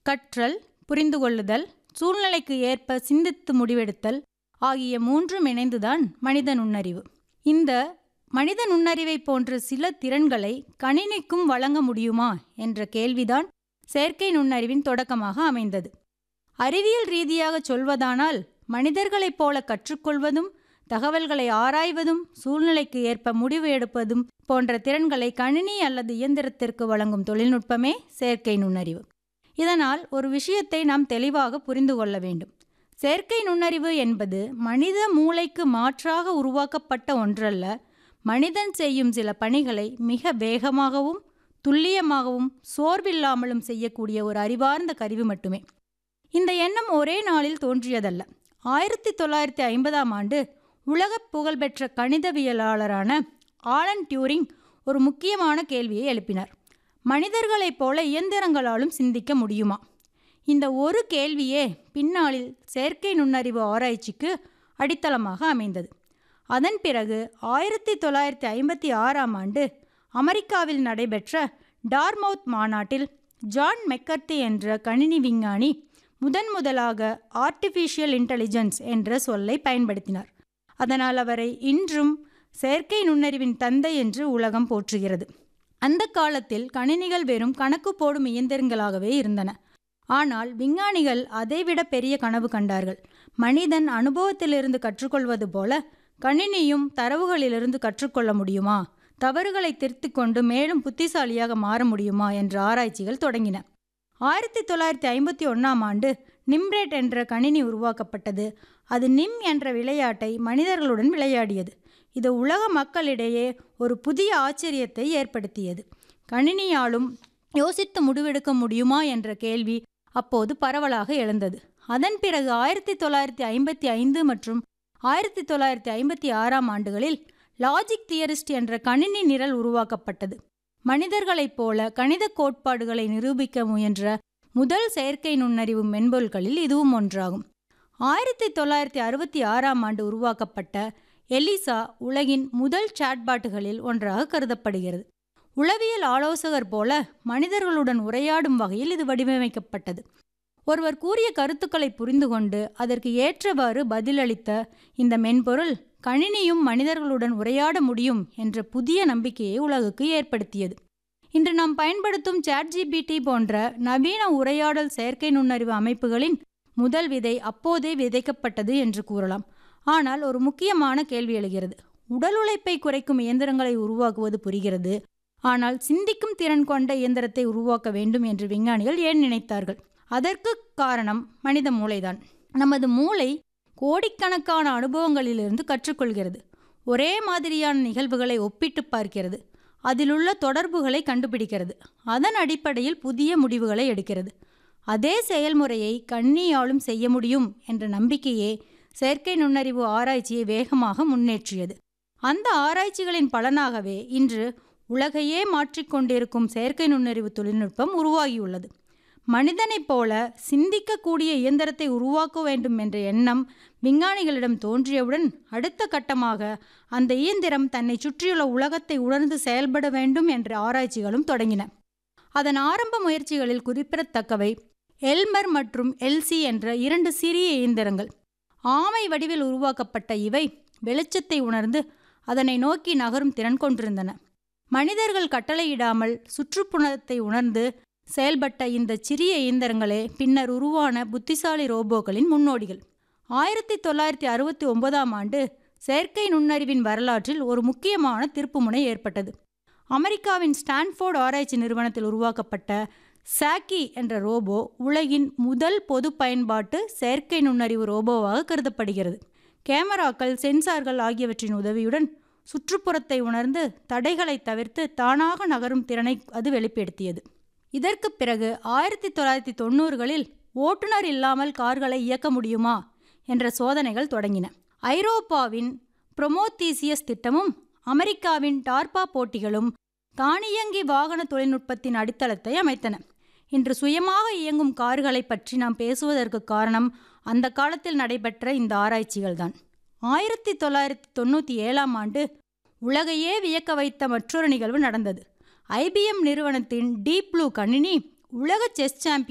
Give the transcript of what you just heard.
கற்றல் புரிந்து கொள்ளுதல் சூழ்நிலைக்கு ஏற்ப சிந்தித்து முடிவெடுத்தல் ஆகிய மூன்றும் இணைந்துதான் மனித நுண்ணறிவு இந்த மனித நுண்ணறிவை போன்ற சில திறன்களை கணினிக்கும் வழங்க முடியுமா என்ற கேள்விதான் செயற்கை நுண்ணறிவின் தொடக்கமாக அமைந்தது அறிவியல் ரீதியாக சொல்வதானால் மனிதர்களைப் போல கற்றுக்கொள்வதும் தகவல்களை ஆராய்வதும் சூழ்நிலைக்கு ஏற்ப முடிவு எடுப்பதும் போன்ற திறன்களை கணினி அல்லது இயந்திரத்திற்கு வழங்கும் தொழில்நுட்பமே செயற்கை நுண்ணறிவு இதனால் ஒரு விஷயத்தை நாம் தெளிவாக புரிந்து கொள்ள வேண்டும் செயற்கை நுண்ணறிவு என்பது மனித மூளைக்கு மாற்றாக உருவாக்கப்பட்ட ஒன்றல்ல மனிதன் செய்யும் சில பணிகளை மிக வேகமாகவும் துல்லியமாகவும் சோர்வில்லாமலும் செய்யக்கூடிய ஒரு அறிவார்ந்த கருவி மட்டுமே இந்த எண்ணம் ஒரே நாளில் தோன்றியதல்ல ஆயிரத்தி தொள்ளாயிரத்தி ஐம்பதாம் ஆண்டு உலக புகழ்பெற்ற கணிதவியலாளரான ஆலன் டியூரிங் ஒரு முக்கியமான கேள்வியை எழுப்பினார் மனிதர்களைப் போல இயந்திரங்களாலும் சிந்திக்க முடியுமா இந்த ஒரு கேள்வியே பின்னாளில் செயற்கை நுண்ணறிவு ஆராய்ச்சிக்கு அடித்தளமாக அமைந்தது அதன் பிறகு ஆயிரத்தி தொள்ளாயிரத்தி ஐம்பத்தி ஆறாம் ஆண்டு அமெரிக்காவில் நடைபெற்ற டார்மவுத் மாநாட்டில் ஜான் மெக்கர்த்தி என்ற கணினி விஞ்ஞானி முதன் முதலாக ஆர்டிஃபிஷியல் இன்டெலிஜென்ஸ் என்ற சொல்லை பயன்படுத்தினார் அதனால் அவரை இன்றும் செயற்கை நுண்ணறிவின் தந்தை என்று உலகம் போற்றுகிறது அந்த காலத்தில் கணினிகள் வெறும் கணக்கு போடும் இயந்திரங்களாகவே இருந்தன ஆனால் விஞ்ஞானிகள் அதைவிட பெரிய கனவு கண்டார்கள் மனிதன் அனுபவத்திலிருந்து கற்றுக்கொள்வது போல கணினியும் தரவுகளிலிருந்து கற்றுக்கொள்ள முடியுமா தவறுகளை திருத்திக் கொண்டு மேலும் புத்திசாலியாக மாற முடியுமா என்ற ஆராய்ச்சிகள் தொடங்கின ஆயிரத்தி தொள்ளாயிரத்தி ஐம்பத்தி ஒன்றாம் ஆண்டு நிம்ரேட் என்ற கணினி உருவாக்கப்பட்டது அது நிம் என்ற விளையாட்டை மனிதர்களுடன் விளையாடியது இது உலக மக்களிடையே ஒரு புதிய ஆச்சரியத்தை ஏற்படுத்தியது கணினியாலும் யோசித்து முடிவெடுக்க முடியுமா என்ற கேள்வி அப்போது பரவலாக எழுந்தது அதன் பிறகு ஆயிரத்தி தொள்ளாயிரத்தி ஐம்பத்தி ஐந்து மற்றும் ஆயிரத்தி தொள்ளாயிரத்தி ஐம்பத்தி ஆறாம் ஆண்டுகளில் லாஜிக் தியரிஸ்ட் என்ற கணினி நிரல் உருவாக்கப்பட்டது மனிதர்களைப் போல கணித கோட்பாடுகளை நிரூபிக்க முயன்ற முதல் செயற்கை நுண்ணறிவு மென்பொருள்களில் இதுவும் ஒன்றாகும் ஆயிரத்தி தொள்ளாயிரத்தி அறுபத்தி ஆறாம் ஆண்டு உருவாக்கப்பட்ட எலிசா உலகின் முதல் சாட்பாட்டுகளில் ஒன்றாக கருதப்படுகிறது உளவியல் ஆலோசகர் போல மனிதர்களுடன் உரையாடும் வகையில் இது வடிவமைக்கப்பட்டது ஒருவர் கூறிய கருத்துக்களை புரிந்து கொண்டு அதற்கு ஏற்றவாறு பதிலளித்த இந்த மென்பொருள் கணினியும் மனிதர்களுடன் உரையாட முடியும் என்ற புதிய நம்பிக்கையை உலகுக்கு ஏற்படுத்தியது இன்று நாம் பயன்படுத்தும் சாட்ஜிபிடி போன்ற நவீன உரையாடல் செயற்கை நுண்ணறிவு அமைப்புகளின் முதல் விதை அப்போதே விதைக்கப்பட்டது என்று கூறலாம் ஆனால் ஒரு முக்கியமான கேள்வி எழுகிறது உடல் உழைப்பை குறைக்கும் இயந்திரங்களை உருவாக்குவது புரிகிறது ஆனால் சிந்திக்கும் திறன் கொண்ட இயந்திரத்தை உருவாக்க வேண்டும் என்று விஞ்ஞானிகள் ஏன் நினைத்தார்கள் அதற்கு காரணம் மனித மூளைதான் நமது மூளை கோடிக்கணக்கான அனுபவங்களிலிருந்து கற்றுக்கொள்கிறது ஒரே மாதிரியான நிகழ்வுகளை ஒப்பிட்டு பார்க்கிறது அதிலுள்ள தொடர்புகளை கண்டுபிடிக்கிறது அதன் அடிப்படையில் புதிய முடிவுகளை எடுக்கிறது அதே செயல்முறையை கண்ணியாலும் செய்ய முடியும் என்ற நம்பிக்கையே செயற்கை நுண்ணறிவு ஆராய்ச்சியை வேகமாக முன்னேற்றியது அந்த ஆராய்ச்சிகளின் பலனாகவே இன்று உலகையே மாற்றிக்கொண்டிருக்கும் செயற்கை நுண்ணறிவு தொழில்நுட்பம் உருவாகியுள்ளது மனிதனைப் போல சிந்திக்கக்கூடிய இயந்திரத்தை உருவாக்க வேண்டும் என்ற எண்ணம் விஞ்ஞானிகளிடம் தோன்றியவுடன் அடுத்த கட்டமாக அந்த இயந்திரம் தன்னை சுற்றியுள்ள உலகத்தை உணர்ந்து செயல்பட வேண்டும் என்ற ஆராய்ச்சிகளும் தொடங்கின அதன் ஆரம்ப முயற்சிகளில் குறிப்பிடத்தக்கவை எல்மர் மற்றும் எல்சி என்ற இரண்டு சிறிய இயந்திரங்கள் ஆமை வடிவில் உருவாக்கப்பட்ட இவை வெளிச்சத்தை உணர்ந்து அதனை நோக்கி நகரும் திறன் கொண்டிருந்தன மனிதர்கள் கட்டளையிடாமல் சுற்றுப்புறத்தை உணர்ந்து செயல்பட்ட இந்த சிறிய இயந்திரங்களே பின்னர் உருவான புத்திசாலி ரோபோக்களின் முன்னோடிகள் ஆயிரத்தி தொள்ளாயிரத்தி அறுபத்தி ஒன்பதாம் ஆண்டு செயற்கை நுண்ணறிவின் வரலாற்றில் ஒரு முக்கியமான திருப்புமுனை ஏற்பட்டது அமெரிக்காவின் ஸ்டான்ஃபோர்ட் ஆராய்ச்சி நிறுவனத்தில் உருவாக்கப்பட்ட சாக்கி என்ற ரோபோ உலகின் முதல் பொது பயன்பாட்டு செயற்கை நுண்ணறிவு ரோபோவாக கருதப்படுகிறது கேமராக்கள் சென்சார்கள் ஆகியவற்றின் உதவியுடன் சுற்றுப்புறத்தை உணர்ந்து தடைகளை தவிர்த்து தானாக நகரும் திறனை அது வெளிப்படுத்தியது இதற்கு பிறகு ஆயிரத்தி தொள்ளாயிரத்தி தொண்ணூறுகளில் ஓட்டுநர் இல்லாமல் கார்களை இயக்க முடியுமா என்ற சோதனைகள் தொடங்கின ஐரோப்பாவின் புரொமோத்தீசியஸ் திட்டமும் அமெரிக்காவின் டார்பா போட்டிகளும் தானியங்கி வாகன தொழில்நுட்பத்தின் அடித்தளத்தை அமைத்தன இன்று சுயமாக இயங்கும் கார்களை பற்றி நாம் பேசுவதற்கு காரணம் அந்த காலத்தில் நடைபெற்ற இந்த ஆராய்ச்சிகள்தான் ஆயிரத்தி தொள்ளாயிரத்தி தொண்ணூற்றி ஏழாம் ஆண்டு உலகையே வியக்க வைத்த மற்றொரு நிகழ்வு நடந்தது ஐபிஎம் நிறுவனத்தின் டீப் ப்ளூ கணினி உலக செஸ் சாம்பியன்